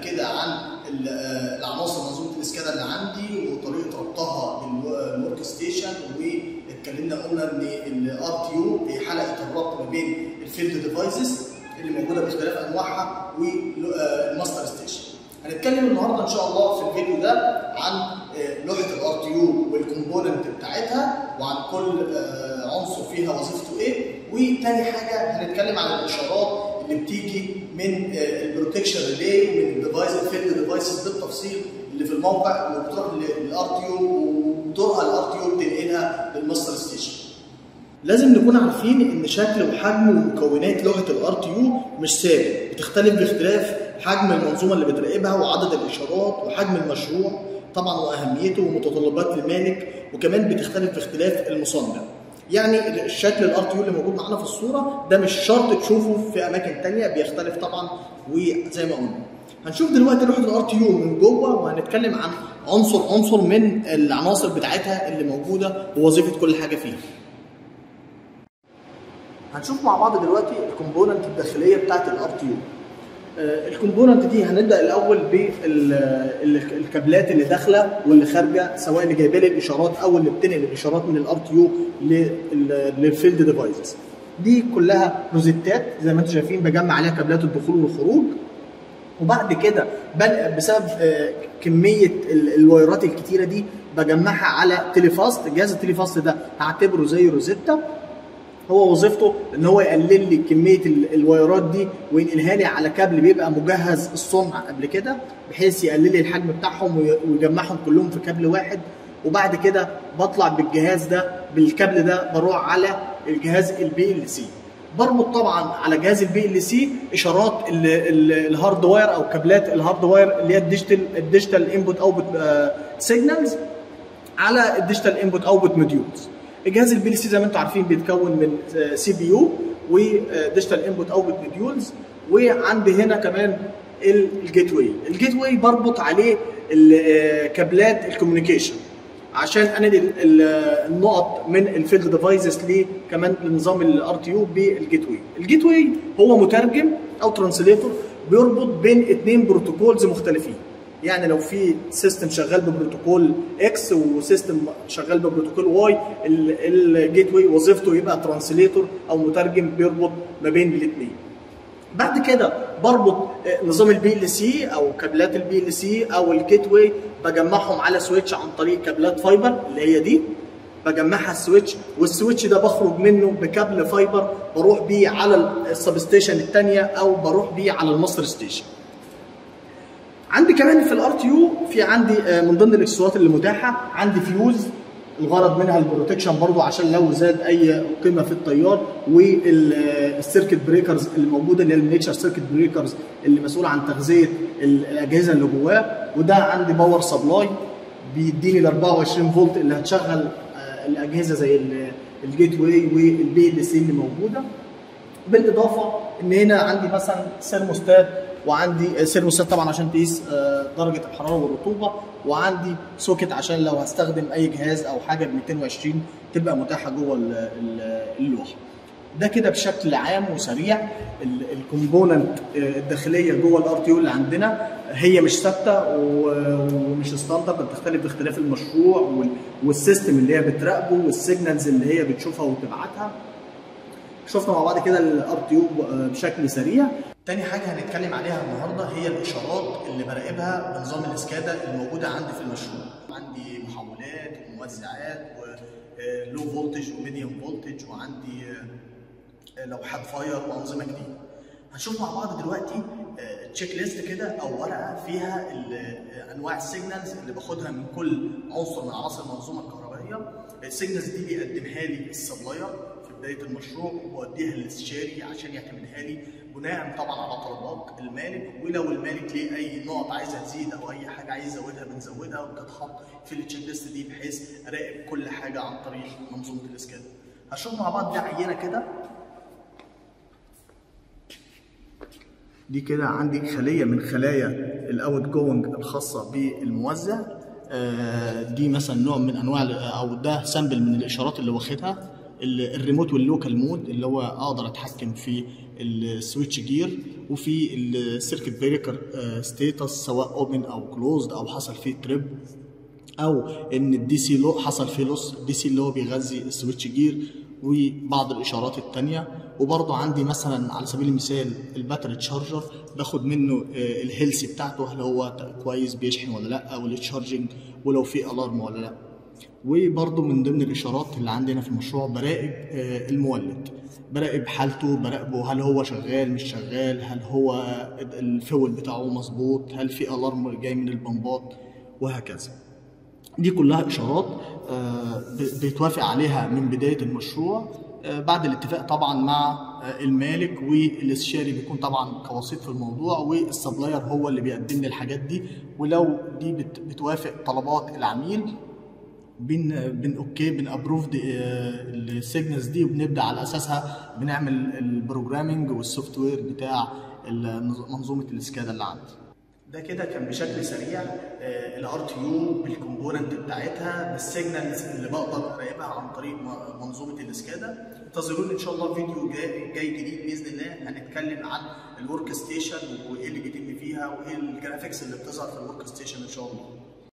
كده عن ال- آه، العناصر منظومه الاسكادا اللي عندي وطريقه ربطها بالورك ستيشن واتكلمنا قلنا ان الار تي يو هي حلقه الربط ما بين الفيلد ديفايسز اللي موجوده باختلاف انواعها والماستر ستيشن. هنتكلم النهارده ان شاء الله في الفيديو ده عن آه، لوحه الار تي يو والكومبوننت بتاعتها وعن كل آه، عنصر فيها وظيفته ايه وتاني حاجه هنتكلم عن الاشارات اللي بتيجي من البروتكشن ريلي من الديفايس الفيلد ديفايسز بالتفصيل اللي في الموقع وبتروح للار تي يو ودورها الار تي يو بتنقلها للماستر ستيشن. لازم نكون عارفين ان شكل وحجم ومكونات لوحه الار تي يو مش ثابت بتختلف باختلاف حجم المنظومه اللي بتراقبها وعدد الاشارات وحجم المشروع طبعا واهميته ومتطلبات المالك وكمان بتختلف باختلاف المصنع يعني الشكل الار تي يو اللي موجود معانا في الصوره ده مش شرط تشوفه في اماكن تانية بيختلف طبعا وزي ما قلنا هنشوف دلوقتي لوحه الار تي يو من جوه وهنتكلم عن عنصر عنصر من العناصر بتاعتها اللي موجوده ووظيفه كل حاجه فيها هنشوف مع بعض دلوقتي الكومبوننت الداخليه بتاعت الار تي يو الكومبوننت دي هنبدا الاول بالكابلات اللي داخله واللي خارجه سواء اللي جايبه لي الاشارات او اللي بتنقل الاشارات من الار تي يو للفيلد ديفايسز دي كلها روزيتات زي ما انتم شايفين بجمع عليها كابلات الدخول والخروج وبعد كده بل- بسبب آه، كميه ال- الوايرات الكتيره دي بجمعها على تليفاست جهاز التليفاست ده هعتبره زي روزيتا هو وظيفته ان هو يقلل لي كميه ال- الوايرات دي وينقلها لي على كابل بيبقى مجهز الصنع قبل كده بحيث يقلل لي الحجم بتاعهم وي- ويجمعهم كلهم في كابل واحد وبعد كده بطلع بالجهاز ده بالكابل ده بروح على الجهاز البي ال سي بربط طبعا على جهاز البي ال سي اشارات ال- ال- الهاردوير او كابلات الهاردوير اللي هي الديجيتال الديجيتال انبوت اوتبوت سيجنالز على الديجيتال انبوت اوتبوت موديولز الجهاز البي ال سي زي ما انتم عارفين بيتكون من سي بي يو وديجيتال انبوت اوتبوت موديولز وعندي هنا كمان الجيت واي الجيت واي بربط عليه ال- آه، كابلات الكوميونيكيشن عشان انقل ال- النقط من الفيلد ديفايسز ل كمان لنظام الار تي يو بالجيت واي الجيت واي هو مترجم او ترانسليتور بيربط بين اثنين بروتوكولز مختلفين يعني لو في سيستم شغال ببروتوكول اكس وسيستم شغال ببروتوكول واي الجيت واي وظيفته يبقى ترانسليتور او مترجم بيربط ما بين الاثنين بعد كده بربط آه، نظام البي ال سي او كابلات البي ال سي او الجيت واي بجمعهم على سويتش عن طريق كابلات فايبر اللي هي دي بجمعها السويتش والسويتش ده بخرج منه بكابل فايبر بروح بيه على السبستيشن الثانيه او بروح بيه على الماستر ستيشن عندي كمان في الار تي يو في عندي آه، من ضمن الاكسسوارات اللي متاحه عندي فيوز الغرض منها البروتكشن برضو عشان لو زاد اي قيمه في التيار والسيركت بريكرز اللي موجوده اللي هي النيتشر سيركت بريكرز اللي مسؤول عن تغذيه ال- الاجهزه اللي جواه وده عندي باور سبلاي بيديني ال 24 فولت اللي هتشغل آه، الاجهزه زي ال- الجيت واي والبي ال سي اللي موجوده بالاضافه ان هنا عندي مثلا سيرموستات وعندي سيرموستات طبعا عشان تقيس آه، درجه الحراره والرطوبه وعندي سوكت عشان لو هستخدم اي جهاز او حاجه ب 220 تبقى متاحه جوه ال- ال- اللوحه. ده كده بشكل عام وسريع ال- الكومبوننت آه، الداخليه جوه الار تي اللي عندنا هي مش ثابته و- ومش ستاندرد بتختلف باختلاف المشروع وال- والسيستم اللي هي بتراقبه والسيجنالز اللي هي بتشوفها وتبعتها شفنا مع بعض كده الار تي بشكل سريع تاني حاجه هنتكلم عليها النهارده هي الاشارات اللي براقبها بنظام الاسكادا الموجوده عندي في المشروع عندي محولات وموزعات ولو فولتج وميديوم فولتج وعندي آه، لوحات فاير وانظمه جديده هنشوف مع بعض دلوقتي تشيك ليست كده او ورقه فيها ال- آه، انواع السيجنالز اللي باخدها من كل عنصر من عناصر المنظومه الكهربائيه السيجنالز دي بيقدمها لي السبلاير في بدايه المشروع وبوديها للاستشاري عشان يعتمدها لي بناء طبعا على طلبات المالك ولو المالك ليه اي نقط عايزها تزيد او اي حاجه عايز يزودها بنزودها وبتتحط في التشيك ليست دي بحيث اراقب كل حاجه عن طريق منظومه الاسكان هنشوف مع بعض دي عينه كده دي كده عندي خليه من خلايا الاوت جوينج الخاصه بالموزع آه، دي مثلا نوع من انواع ال- او ده سامبل من الاشارات اللي واخدها ال- الريموت واللوكال مود اللي هو اقدر اتحكم في السويتش جير وفي السيركت بريكر ستيتس سواء اوبن او كلوزد او حصل فيه تريب او ان الدي سي لو حصل فيه لوس الدي سي اللي هو بيغذي السويتش جير وبعض الاشارات التانية وبرضه عندي مثلا على سبيل المثال الباتري تشارجر باخد منه آه، الهيلث بتاعته هل هو ت- كويس بيشحن ولا لا والتشارجنج ولو في الارم ولا لا وبرضه من ضمن الاشارات اللي عندنا في المشروع براقب آه، المولد براقب حالته براقبه هل هو شغال مش شغال هل هو الفول بتاعه مظبوط هل في الارم جاي من البمبات وهكذا دي كلها اشارات آه، ب- بيتوافق عليها من بدايه المشروع آه، بعد الاتفاق طبعا مع آه، المالك والاستشاري بيكون طبعا كوسيط في الموضوع والسبلاير هو اللي بيقدم لي الحاجات دي ولو دي بت- بتوافق طلبات العميل بن بن اوكي بن ابروف السيجنالز دي وبنبدا على اساسها بنعمل البروجرامنج والسوفت وير بتاع النظ- منظومه الاسكادا اللي عندي ده كده كان بشكل سريع الار تي يو بالكومبوننت بتاعتها بالسيجنالز اللي بقدر اراقبها عن طريق م- منظومه الاسكادا انتظروني ان شاء الله فيديو جاي, جاي جديد باذن الله هنتكلم عن الورك ستيشن وايه اللي بيتم فيها وايه الجرافيكس اللي بتظهر في الورك ستيشن ان شاء الله